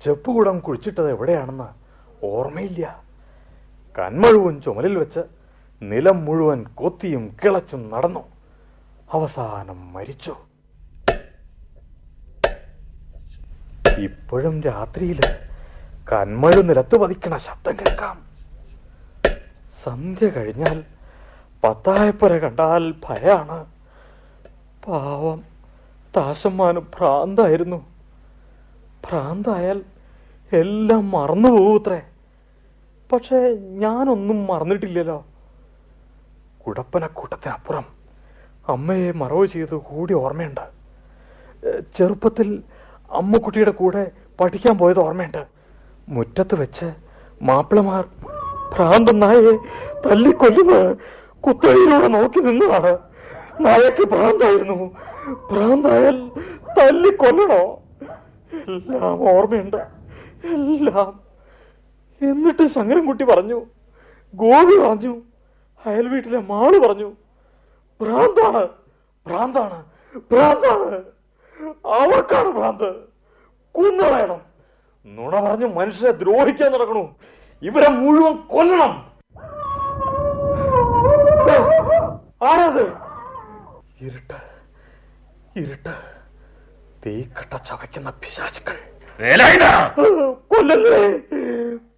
ചെപ്പുകുടം കുഴിച്ചിട്ടത് എവിടെയാണെന്ന് ഓർമ്മയില്ല കന്മഴുവൻ ചുമലിൽ വെച്ച് നിലം മുഴുവൻ കൊത്തിയും കിളച്ചും നടന്നു അവസാനം മരിച്ചു ഇപ്പോഴും രാത്രിയില് കന്മഴു നിലത്ത് പതിക്കണ ശബ്ദം കേൾക്കാം സന്ധ്യ കഴിഞ്ഞാൽ പത്തായപ്പുര കണ്ടാൽ ഭയാണ് പാവം താശമ്മാന് ഭ്രാന്തായിരുന്നു ഭ്രാന്തായാൽ എല്ലാം മറന്നു പോകൂത്രേ പക്ഷെ ഞാനൊന്നും മറന്നിട്ടില്ലല്ലോ കുടപ്പനക്കൂട്ടത്തിനപ്പുറം അമ്മയെ മറവ് ചെയ്ത് കൂടി ഓർമ്മയുണ്ട് ഏഹ് ചെറുപ്പത്തിൽ അമ്മക്കുട്ടിയുടെ കൂടെ പഠിക്കാൻ പോയത് ഓർമ്മയുണ്ട് മുറ്റത്ത് വെച്ച് മാപ്പിളമാർ ഭ്രാന്തൻ നായെ തല്ലിക്കൊല്ലുന്നത് കുത്തഴിയിലൂടെ നോക്കി നിന്നതാണ് നായക്ക് ഭ്രാന്തായിരുന്നു ഭ്രാന്തായാൽ തല്ലിക്കൊല്ലണോ എല്ലാം ഓർമ്മയുണ്ട് എല്ലാം എന്നിട്ട് ശങ്കരൻകുട്ടി പറഞ്ഞു ഗോപി പറഞ്ഞു അയൽ വീട്ടിലെ മാള് പറഞ്ഞു ഭ്രാന്താണ് ഭ്രാന്താണ് ഭ്രാന്താണ് അവർക്കാണ് ഭ്രാന്ത് കുന്നളയണം നുണ പറഞ്ഞ് മനുഷ്യരെ ദ്രോഹിക്കാൻ നടക്കണു ഇവരെ മുഴുവൻ കൊല്ലണം ഏ, ആരാത് ഇരുട്ട് ഇരുട്ട് തീക്കട്ട ചവയ്ക്കുന്ന പിശാചുക്കൾ വേലായുധ കൊല്ലല്ലേ